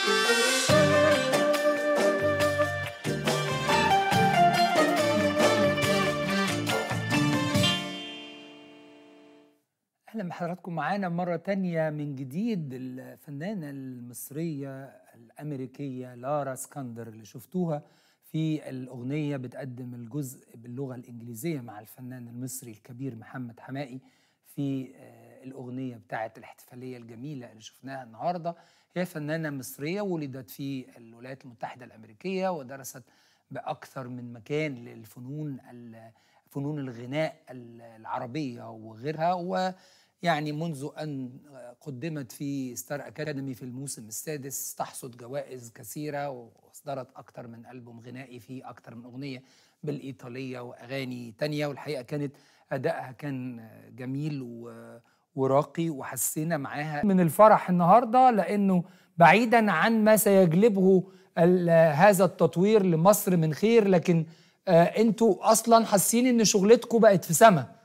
اهلا بحضراتكم معانا مرة تانية من جديد الفنانة المصرية الأمريكية لارا اسكندر اللي شفتوها في الأغنية بتقدم الجزء باللغة الإنجليزية مع الفنان المصري الكبير محمد حمائي في آه، الأغنية بتاعة الاحتفالية الجميلة اللي شفناها النهاردة هي فنانة مصرية ولدت في الولايات المتحدة الأمريكية ودرست بأكثر من مكان للفنون ال- فنون الغناء ال- العربية وغيرها ويعني منذ أن قدمت في ستار أكاديمي في الموسم السادس تحصد جوائز كثيرة وأصدرت أكثر من ألبوم غنائي فيه أكثر من أغنية بالإيطالية وأغاني تانية والحقيقة كانت أدائها كان جميل و وراقي وحسينا معاها من الفرح النهارده لانه بعيدا عن ما سيجلبه ال- هذا التطوير لمصر من خير لكن آه انتوا اصلا حاسين ان شغلتكم بقت في سما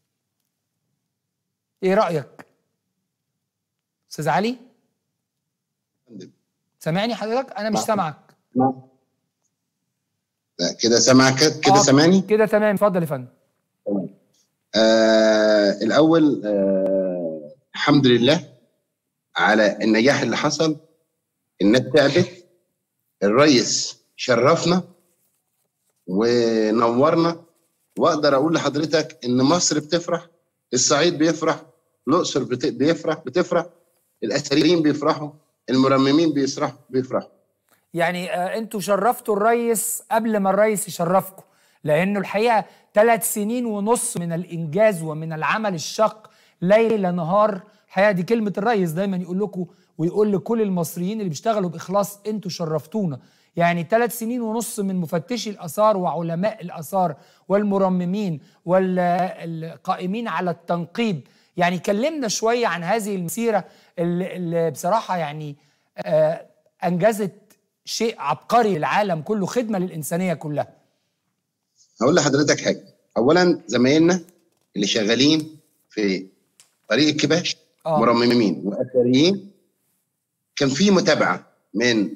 ايه رايك استاذ علي سامعني حضرتك انا مش نعم. سامعك لا كده سامعك كده آه، سامعني كده تمام اتفضل يا فندم آه الاول آه الحمد لله على النجاح اللي حصل الناس تعبت الريس شرفنا ونورنا واقدر اقول لحضرتك ان مصر بتفرح الصعيد بيفرح الاقصر بت- بيفرح بتفرح الاثريين بيفرحوا المرممين بيفرحوا بيفرحوا يعني آه، انتوا شرفتوا الريس قبل ما الريس يشرفكم لانه الحقيقه ثلاث سنين ونص من الانجاز ومن العمل الشاق ليل نهار الحقيقه دي كلمه الريس دايما يقول لكم ويقول لكل المصريين اللي بيشتغلوا باخلاص انتوا شرفتونا يعني ثلاث سنين ونص من مفتشي الاثار وعلماء الاثار والمرممين والقائمين على التنقيب يعني كلمنا شويه عن هذه المسيره اللي, اللي بصراحه يعني آه انجزت شيء عبقري للعالم كله خدمه للانسانيه كلها هقول لحضرتك حاجه اولا زمايلنا اللي شغالين في طريق الكباش آه. مرممين واثريين كان في متابعه من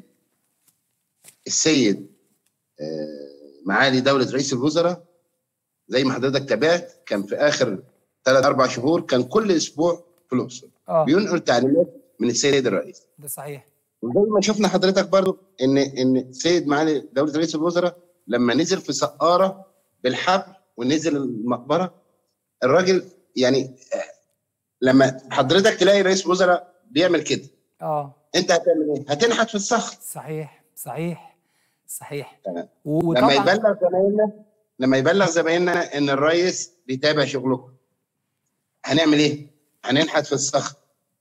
السيد آه، معالي دوله رئيس الوزراء زي ما حضرتك تابعت كان في اخر ثلاث اربع شهور كان كل اسبوع في الاقصر اه بينقل تعليمات من السيد الرئيس ده صحيح وزي ما شفنا حضرتك برضو ان ان السيد معالي دوله رئيس الوزراء لما نزل في سقاره بالحبل ونزل المقبره الراجل يعني آه، لما حضرتك تلاقي رئيس الوزراء بيعمل كده اه انت هتعمل ايه؟ هتنحت في الصخر صحيح صحيح صحيح تمام. و- لما وطبعا يبلغ زمايلنا لما يبلغ زمايلنا ان الرئيس بيتابع شغلكم هنعمل ايه؟ هننحت في الصخر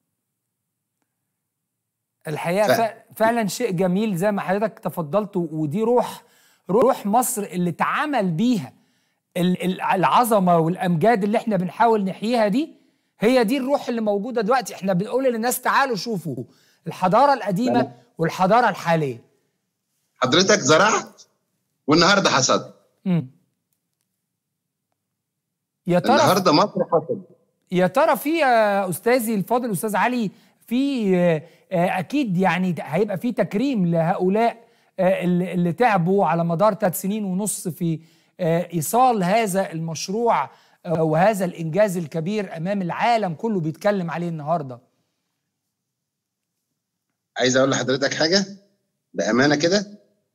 الحقيقه ف- ف... فعلا شيء جميل زي ما حضرتك تفضلت ودي روح روح مصر اللي اتعمل بيها ال- ال- العظمه والامجاد اللي احنا بنحاول نحييها دي هي دي الروح اللي موجوده دلوقتي احنا بنقول للناس تعالوا شوفوا الحضاره القديمه تمام. والحضاره الحاليه حضرتك زرعت والنهارده حصد مم. يا ترى النهارده مصر حصد يا ترى في يا استاذي الفاضل استاذ علي في آه، آه، اكيد يعني هيبقى في تكريم لهؤلاء آه، اللي اللي تعبوا على مدار ثلاث سنين ونص في آه، ايصال هذا المشروع آه، وهذا الانجاز الكبير امام العالم كله بيتكلم عليه النهارده عايز اقول لحضرتك حاجه بامانه كده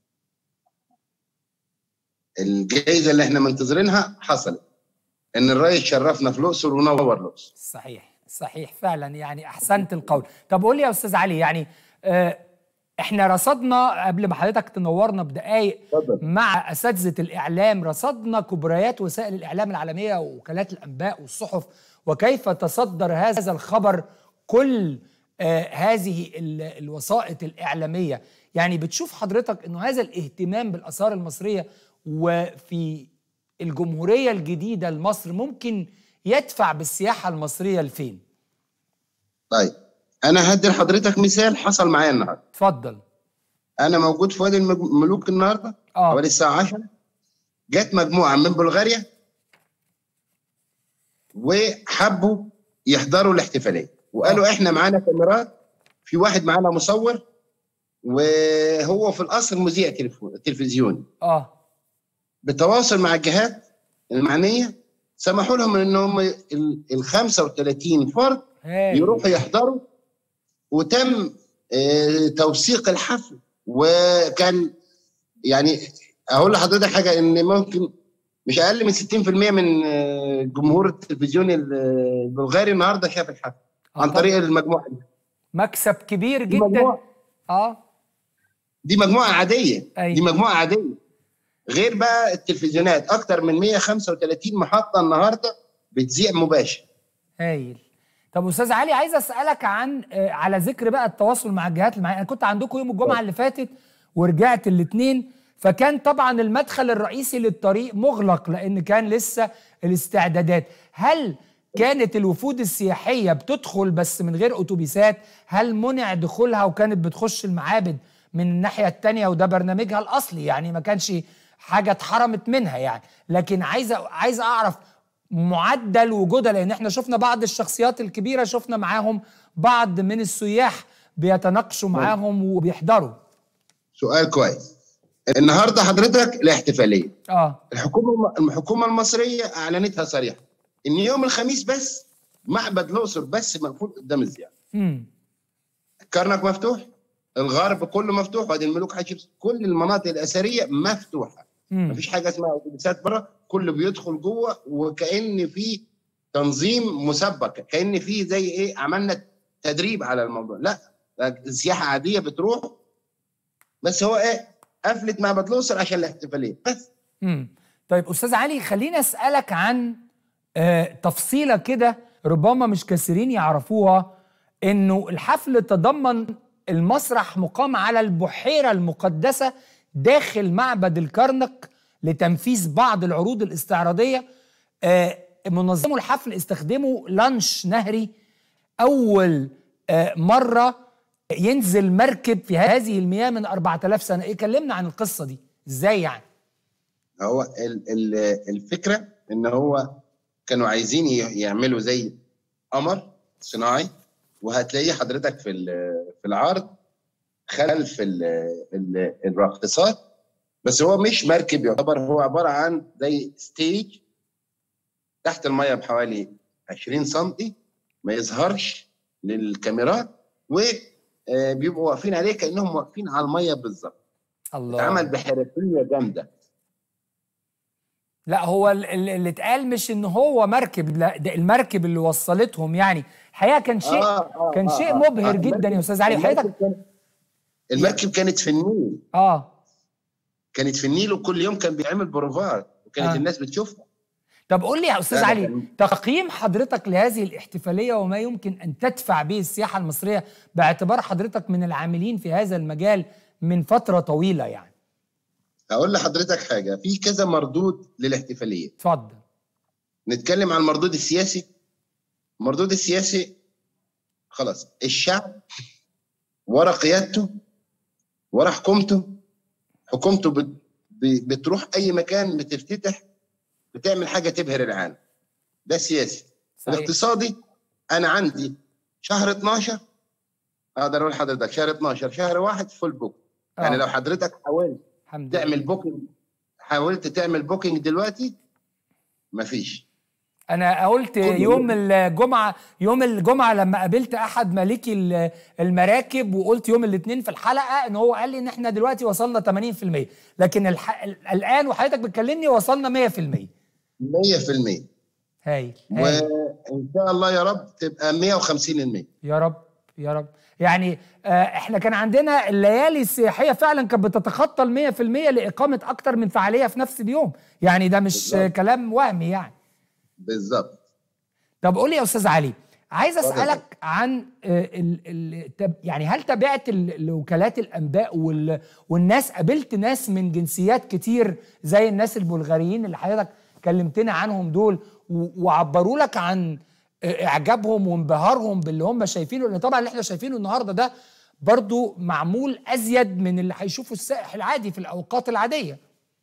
الجائزه اللي احنا منتظرينها حصلت ان الرئيس شرفنا في الاقصر ونور الاقصر صحيح صحيح فعلا يعني احسنت القول طب قول لي يا استاذ علي يعني آه، احنا رصدنا قبل ما حضرتك تنورنا بدقائق اتفضل. مع اساتذه الاعلام رصدنا كبريات وسائل الاعلام العالميه ووكالات الانباء والصحف وكيف تصدر هذا الخبر كل آه هذه ال- الوسائط الاعلاميه يعني بتشوف حضرتك انه هذا الاهتمام بالاثار المصريه وفي الجمهوريه الجديده لمصر ممكن يدفع بالسياحه المصريه لفين طيب انا هدي لحضرتك مثال حصل معايا النهارده اتفضل انا موجود في وادي المج- الملوك النهارده اه حوالي الساعه 10 جت مجموعه من بلغاريا وحبوا يحضروا الاحتفاليه وقالوا احنا معانا كاميرات في واحد معانا مصور وهو في الاصل مذيع تلفو- تلفزيوني اه بالتواصل مع الجهات المعنيه سمحوا لهم ان هم ال ال 35 فرد هايل يروحوا يحضروا وتم آه، توثيق الحفل وكان يعني اقول لحضرتك حاجه ان ممكن مش اقل من 60% من آه، جمهور التلفزيون البلغاري النهارده شاف الحفل آه عن طبعاً. طريق المجموعه دي مكسب كبير دي جدا مجموعه اه دي مجموعه عاديه أيوة. دي مجموعه عاديه غير بقى التلفزيونات اكتر من 135 محطه النهارده بتذيع مباشر هايل طب استاذ علي عايز اسالك عن آه، على ذكر بقى التواصل مع الجهات المعنيه انا كنت عندكم يوم الجمعه اللي فاتت ورجعت الاثنين فكان طبعا المدخل الرئيسي للطريق مغلق لان كان لسه الاستعدادات هل كانت الوفود السياحيه بتدخل بس من غير اتوبيسات هل منع دخولها وكانت بتخش المعابد من الناحيه الثانيه وده برنامجها الاصلي يعني ما كانش حاجه اتحرمت منها يعني لكن عايز عايز اعرف معدل وجودها لان احنا شفنا بعض الشخصيات الكبيره شفنا معاهم بعض من السياح بيتناقشوا معاهم وبيحضروا سؤال كويس النهارده حضرتك الاحتفاليه اه الحكومه الحكومه المصريه اعلنتها صريحه ان يوم الخميس بس معبد الاقصر بس مقفول قدام الزيارة امم الكرنك مفتوح الغرب كله مفتوح وادي الملوك حتشبسوت كل المناطق الاثريه مفتوحه امم مفيش حاجه اسمها اتوبيسات بره كله بيدخل جوه وكان في تنظيم مسبق كان في زي ايه عملنا تدريب على الموضوع لا السياحه عاديه بتروح بس هو ايه قفلت معبد الاقصر عشان الاحتفاليه بس امم طيب استاذ علي خليني اسالك عن آه تفصيله كده ربما مش كثيرين يعرفوها انه الحفل تضمن المسرح مقام على البحيره المقدسه داخل معبد الكرنك لتنفيذ بعض العروض الاستعراضيه آه منظمو الحفل استخدموا لانش نهري اول آه مره ينزل مركب في هذه المياه من 4000 سنه ايه كلمنا عن القصه دي ازاي يعني هو ال- ال- الفكره ان هو كانوا عايزين ي- يعملوا زي قمر صناعي وهتلاقيه حضرتك في ال- في العرض خلف ال- ال- الراقصات بس هو مش مركب يعتبر هو عباره عن زي ستيج تحت الميه بحوالي 20 سم ما يظهرش للكاميرات وبيبقوا واقفين عليه كانهم واقفين على الميه بالظبط الله اتعمل بحرفيه جامده لا هو ال- ال- اللي اتقال مش ان هو مركب لا ده المركب اللي وصلتهم يعني الحقيقه كان شيء آه، كان آه، شيء آه، مبهر آه، جدا يا استاذ علي المركب حضرتك كان- المركب كانت في النيل اه كانت في النيل وكل يوم كان بيعمل بروفات وكانت آه. الناس بتشوفها طب قول لي يا استاذ لا، لا، علي كان- تقييم حضرتك لهذه الاحتفاليه وما يمكن ان تدفع به السياحه المصريه باعتبار حضرتك من العاملين في هذا المجال من فتره طويله يعني هقول لحضرتك حاجه في كذا مردود للاحتفاليه اتفضل نتكلم عن المردود السياسي المردود السياسي خلاص الشعب ورا قيادته ورا حكومته حكومته بت- ب- بتروح اي مكان بتفتتح بتعمل حاجه تبهر العالم ده سياسي صحيح الاقتصادي انا عندي شهر 12 اقدر اقول لحضرتك شهر 12 شهر واحد فول بوك يعني آه. لو حضرتك حاولت الحمد لله تعمل بوكينج حاولت تعمل بوكينج دلوقتي مفيش انا قلت كله يوم يوم. الجمعه يوم الجمعه لما قابلت احد مالكي ال- المراكب وقلت يوم الاثنين في الحلقه ان هو قال لي ان احنا دلوقتي وصلنا 80% لكن الح... الان وحضرتك بتكلمني وصلنا 100% 100% هايل هايل وان شاء الله يا رب تبقى 150% يا رب يا رب يعني آه احنا كان عندنا الليالي السياحيه فعلا كانت بتتخطى ال 100% لاقامه اكتر من فعاليه في نفس اليوم يعني ده مش آه بالظبط. كلام وهمي يعني بالظبط طب قول لي يا استاذ علي عايز اتفضل. اسالك عن آه، ال ال تب- يعني هل تابعت ال- وكالات الانباء وال والناس قابلت ناس من جنسيات كتير زي الناس البلغاريين اللي حضرتك كلمتنا عنهم دول و- وعبروا لك عن آه، اعجابهم وانبهارهم باللي هم شايفينه لان طبعا اللي احنا شايفينه النهارده ده برضو معمول ازيد من اللي هيشوفه السائح العادي في الاوقات العاديه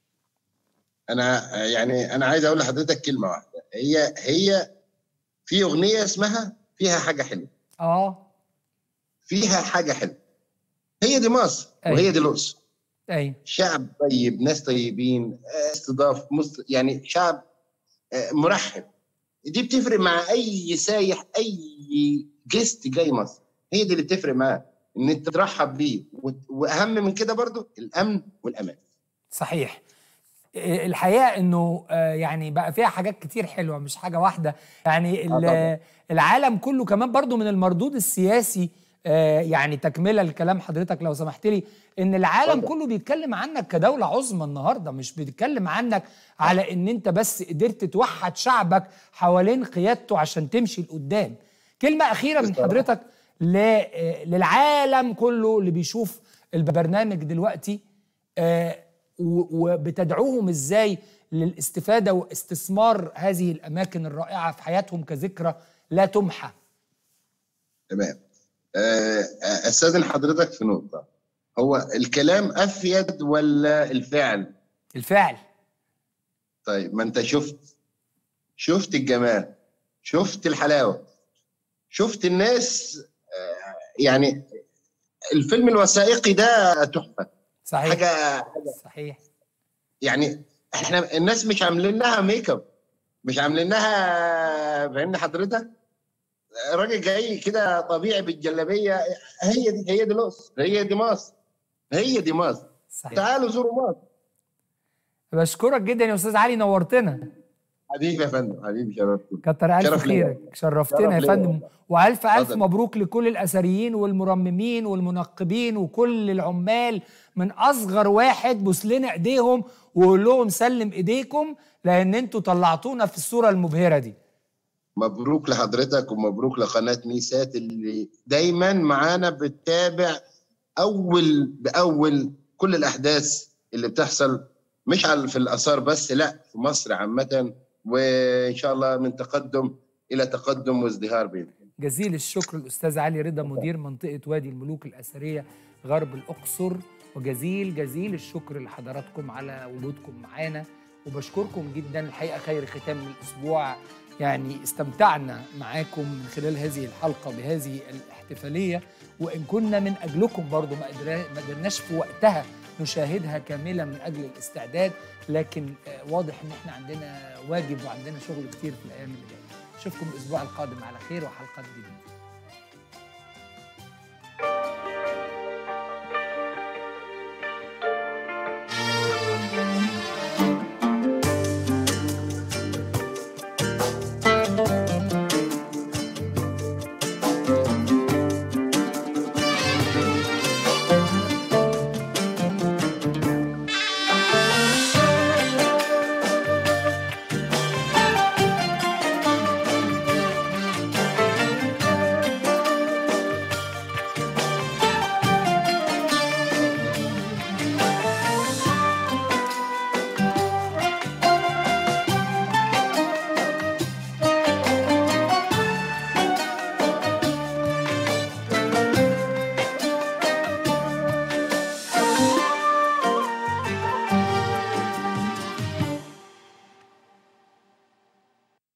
انا يعني انا عايز اقول لحضرتك كلمه واحده هي هي في اغنيه اسمها فيها حاجه حلوه اه فيها حاجه حلوه هي هي دي مصر أيوة. وهي دي الاقصر ايوه شعب طيب ناس طيبين آه، استضاف مست... يعني شعب آه، مرحب دي بتفرق مع اي سايح اي جست جاي مصر هي دي اللي بتفرق معاه ان انت ترحب بيه وت- واهم من كده برضو الامن والامان صحيح إيه، الحقيقه انه آه، يعني بقى فيها حاجات كتير حلوه مش حاجه واحده يعني ال- طبعاً. العالم كله كمان برضو من المردود السياسي آه، يعني تكمله لكلام حضرتك لو سمحت لي ان العالم اتفضل. كله بيتكلم عنك كدوله عظمى النهارده مش بيتكلم عنك على ان انت بس قدرت توحد شعبك حوالين قيادته عشان تمشي لقدام كلمه اخيره من بالظبط. حضرتك ل- آه، للعالم كله اللي بيشوف البرنامج دلوقتي آه، و- وبتدعوهم ازاي للاستفاده واستثمار هذه الاماكن الرائعه في حياتهم كذكرى لا تمحى تمام آه، آه، استاذن حضرتك في نقطه هو الكلام افيد ولا الفعل الفعل طيب ما انت شفت شفت الجمال شفت الحلاوه شفت الناس آه، يعني الفيلم الوثائقي ده تحفه صحيح حاجه صحيح يعني احنا الناس مش عاملين لها ميك اب مش عاملين لها فاهمني حضرتك راجل جاي كده طبيعي بالجلابيه هي دي هي دي الاقصر هي دي مصر هي دي مصر صحيح تعالوا زوروا مصر بشكرك جدا يا استاذ علي نورتنا حبيبي يا فندم حبيبي شرفتني كتر الف شرف ليا. خيرك شرفتنا شرف يا ليا فندم والله. والف الف اتفضل. مبروك لكل الاثريين والمرممين والمنقبين وكل العمال من اصغر واحد بوس لنا ايديهم وقول لهم سلم ايديكم لان انتوا طلعتونا في الصوره المبهره دي مبروك لحضرتك ومبروك لقناه ميسات اللي دايما معانا بتتابع اول باول كل الاحداث اللي بتحصل مش على في الاثار بس لا في مصر عامه وان شاء الله من تقدم الى تقدم وازدهار باذن الله جزيل الشكر الاستاذ علي رضا مدير منطقه وادي الملوك الاثريه غرب الاقصر وجزيل جزيل الشكر لحضراتكم على وجودكم معانا وبشكركم جدا الحقيقه خير ختام الاسبوع يعني استمتعنا معاكم من خلال هذه الحلقه بهذه الاحتفاليه وان كنا من اجلكم برضو ما قدرا- ما قدرناش في وقتها نشاهدها كامله من اجل الاستعداد لكن آه، واضح ان احنا عندنا واجب وعندنا شغل كتير في الايام اللي جايه اشوفكم الاسبوع القادم على خير وحلقات جديده